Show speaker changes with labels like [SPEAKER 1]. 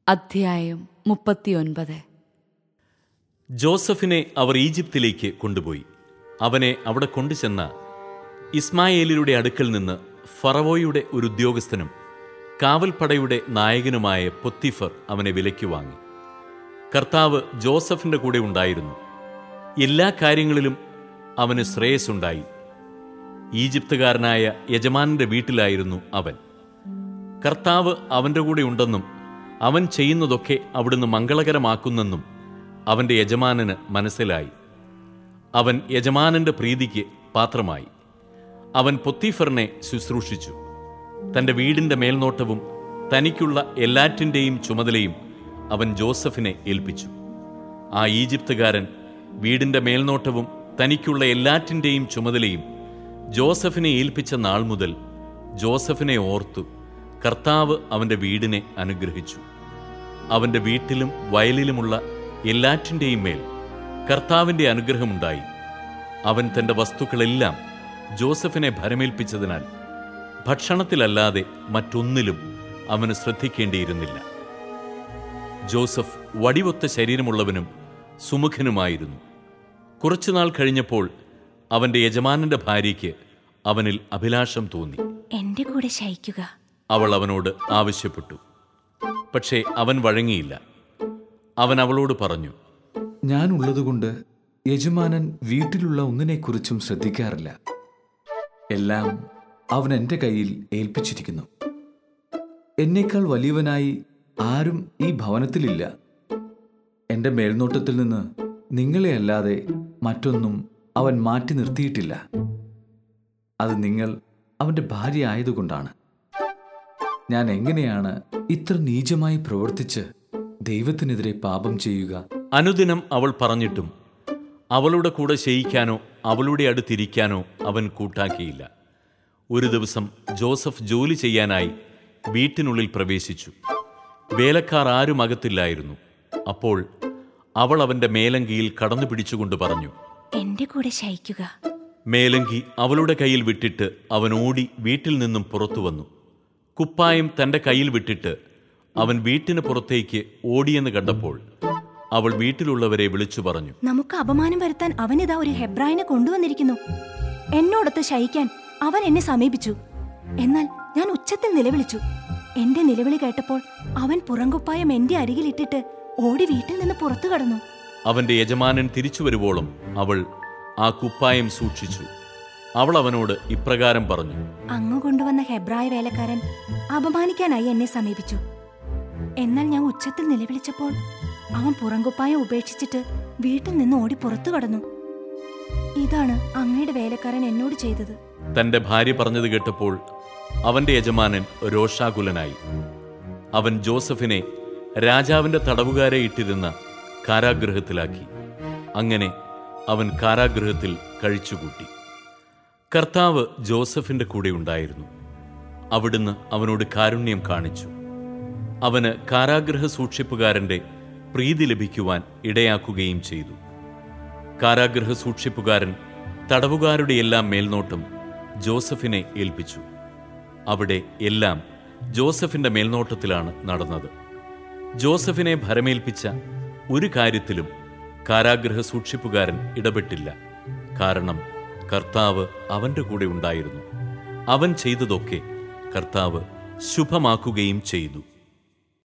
[SPEAKER 1] അധ്യായം മുപ്പത്തിയൊൻപത്
[SPEAKER 2] ജോസഫിനെ അവർ ഈജിപ്തിലേക്ക് കൊണ്ടുപോയി അവനെ അവിടെ കൊണ്ടുചെന്ന ഇസ്മായേലിയുടെ അടുക്കൽ നിന്ന് ഫറവോയുടെ ഒരു ഉദ്യോഗസ്ഥനും കാവൽപ്പടയുടെ നായകനുമായ പൊത്തിഫർ അവനെ വിലയ്ക്ക് വാങ്ങി കർത്താവ് ജോസഫിന്റെ കൂടെ ഉണ്ടായിരുന്നു എല്ലാ കാര്യങ്ങളിലും അവന് ശ്രേയസ്സുണ്ടായി ഈജിപ്തുകാരനായ യജമാനന്റെ വീട്ടിലായിരുന്നു അവൻ കർത്താവ് അവന്റെ കൂടെ ഉണ്ടെന്നും അവൻ ചെയ്യുന്നതൊക്കെ അവിടുന്ന് മംഗളകരമാക്കുന്നെന്നും അവന്റെ യജമാനന് മനസ്സിലായി അവൻ യജമാനന്റെ പ്രീതിക്ക് പാത്രമായി അവൻ പൊത്തീഫറിനെ ശുശ്രൂഷിച്ചു തന്റെ വീടിന്റെ മേൽനോട്ടവും തനിക്കുള്ള എല്ലാറ്റിൻ്റെയും ചുമതലയും അവൻ ജോസഫിനെ ഏൽപ്പിച്ചു ആ ഈജിപ്തുകാരൻ വീടിന്റെ മേൽനോട്ടവും തനിക്കുള്ള എല്ലാറ്റിൻ്റെയും ചുമതലയും ജോസഫിനെ ഏൽപ്പിച്ച നാൾ മുതൽ ജോസഫിനെ ഓർത്തു കർത്താവ് അവന്റെ വീടിനെ അനുഗ്രഹിച്ചു അവന്റെ വീട്ടിലും വയലിലുമുള്ള എല്ലാറ്റിൻ്റെയും മേൽ കർത്താവിന്റെ അനുഗ്രഹമുണ്ടായി അവൻ തന്റെ വസ്തുക്കളെല്ലാം ജോസഫിനെ ഭരമേൽപ്പിച്ചതിനാൽ ഭക്ഷണത്തിലല്ലാതെ മറ്റൊന്നിലും അവന് ശ്രദ്ധിക്കേണ്ടിയിരുന്നില്ല ജോസഫ് വടിവൊത്ത ശരീരമുള്ളവനും സുമുഖനുമായിരുന്നു കുറച്ചുനാൾ കഴിഞ്ഞപ്പോൾ അവന്റെ യജമാനന്റെ ഭാര്യയ്ക്ക് അവനിൽ അഭിലാഷം തോന്നി
[SPEAKER 3] എന്റെ കൂടെ ശയിക്കുക
[SPEAKER 2] അവൾ അവനോട് ആവശ്യപ്പെട്ടു പക്ഷേ അവൻ വഴങ്ങിയില്ല അവൻ അവളോട് പറഞ്ഞു
[SPEAKER 4] ഞാനുള്ളതുകൊണ്ട് യജമാനൻ വീട്ടിലുള്ള ഒന്നിനെക്കുറിച്ചും ശ്രദ്ധിക്കാറില്ല എല്ലാം അവൻ എൻ്റെ കയ്യിൽ ഏൽപ്പിച്ചിരിക്കുന്നു എന്നേക്കാൾ വലിയവനായി ആരും ഈ ഭവനത്തിലില്ല എൻ്റെ മേൽനോട്ടത്തിൽ നിന്ന് നിങ്ങളെ അല്ലാതെ മറ്റൊന്നും അവൻ മാറ്റി നിർത്തിയിട്ടില്ല അത് നിങ്ങൾ അവൻ്റെ ഭാര്യ ആയതുകൊണ്ടാണ് ഞാൻ എങ്ങനെയാണ് ഇത്ര നീചമായി പ്രവർത്തിച്ച് ദൈവത്തിനെതിരെ പാപം ചെയ്യുക
[SPEAKER 2] അനുദിനം അവൾ പറഞ്ഞിട്ടും അവളുടെ കൂടെ ശയിക്കാനോ അവളുടെ അടുത്തിരിക്കാനോ അവൻ കൂട്ടാക്കിയില്ല ഒരു ദിവസം ജോസഫ് ജോലി ചെയ്യാനായി വീട്ടിനുള്ളിൽ പ്രവേശിച്ചു വേലക്കാർ ആരും അകത്തില്ലായിരുന്നു അപ്പോൾ അവൾ അവന്റെ മേലങ്കിയിൽ കടന്നു പിടിച്ചുകൊണ്ട് പറഞ്ഞു
[SPEAKER 3] എന്റെ കൂടെ ശയിക്കുക
[SPEAKER 2] മേലങ്കി അവളുടെ കയ്യിൽ വിട്ടിട്ട് അവൻ ഓടി വീട്ടിൽ നിന്നും പുറത്തു വന്നു കുപ്പായം തന്റെ കയ്യിൽ വിട്ടിട്ട് അവൻ വീട്ടിന് പുറത്തേക്ക് ഓടിയെന്ന് കണ്ടപ്പോൾ അവൾ വീട്ടിലുള്ളവരെ വിളിച്ചു പറഞ്ഞു
[SPEAKER 3] നമുക്ക് അപമാനം വരുത്താൻ അവനിതാ ഒരു ഹെബ്രായനെ കൊണ്ടുവന്നിരിക്കുന്നു എന്നോടൊത്ത് ശയിക്കാൻ അവൻ എന്നെ സമീപിച്ചു എന്നാൽ ഞാൻ ഉച്ചത്തിൽ നിലവിളിച്ചു എന്റെ നിലവിളി കേട്ടപ്പോൾ അവൻ പുറങ്കുപ്പായം എന്റെ അരികിലിട്ടിട്ട് ഓടി വീട്ടിൽ നിന്ന് പുറത്തു കടന്നു
[SPEAKER 2] അവന്റെ യജമാനൻ തിരിച്ചു വരുവോളം അവൾ ആ കുപ്പായം സൂക്ഷിച്ചു അവൾ അവനോട് ഇപ്രകാരം പറഞ്ഞു
[SPEAKER 3] അങ്ങ് കൊണ്ടുവന്ന ഹെബ്രായ വേലക്കാരൻ അപമാനിക്കാനായി എന്നെ സമീപിച്ചു എന്നാൽ ഞാൻ ഉച്ചത്തിൽ നിലവിളിച്ചപ്പോൾ അവൻ പുറങ്കുപ്പായം ഉപേക്ഷിച്ചിട്ട് വീട്ടിൽ നിന്ന് ഓടി പുറത്തു കടന്നു ഇതാണ് അങ്ങയുടെ വേലക്കാരൻ എന്നോട് ചെയ്തത്
[SPEAKER 2] തന്റെ ഭാര്യ പറഞ്ഞത് കേട്ടപ്പോൾ അവന്റെ യജമാനൻ രോഷാകുലനായി അവൻ ജോസഫിനെ രാജാവിന്റെ തടവുകാരെ ഇട്ടിരുന്ന കാരാഗൃഹത്തിലാക്കി അങ്ങനെ അവൻ കാരാഗൃഹത്തിൽ കഴിച്ചുകൂട്ടി കർത്താവ് ജോസഫിന്റെ കൂടെ ഉണ്ടായിരുന്നു അവിടുന്ന് അവനോട് കാരുണ്യം കാണിച്ചു അവന് കാരാഗൃഹ സൂക്ഷിപ്പുകാരന്റെ പ്രീതി ലഭിക്കുവാൻ ഇടയാക്കുകയും ചെയ്തു കാരാഗൃഹ സൂക്ഷിപ്പുകാരൻ തടവുകാരുടെ എല്ലാം മേൽനോട്ടം ജോസഫിനെ ഏൽപ്പിച്ചു അവിടെ എല്ലാം ജോസഫിന്റെ മേൽനോട്ടത്തിലാണ് നടന്നത് ജോസഫിനെ ഭരമേൽപ്പിച്ച ഒരു കാര്യത്തിലും കാരാഗൃഹ സൂക്ഷിപ്പുകാരൻ ഇടപെട്ടില്ല കാരണം കർത്താവ് അവന്റെ കൂടെ ഉണ്ടായിരുന്നു അവൻ ചെയ്തതൊക്കെ കർത്താവ് ശുഭമാക്കുകയും ചെയ്തു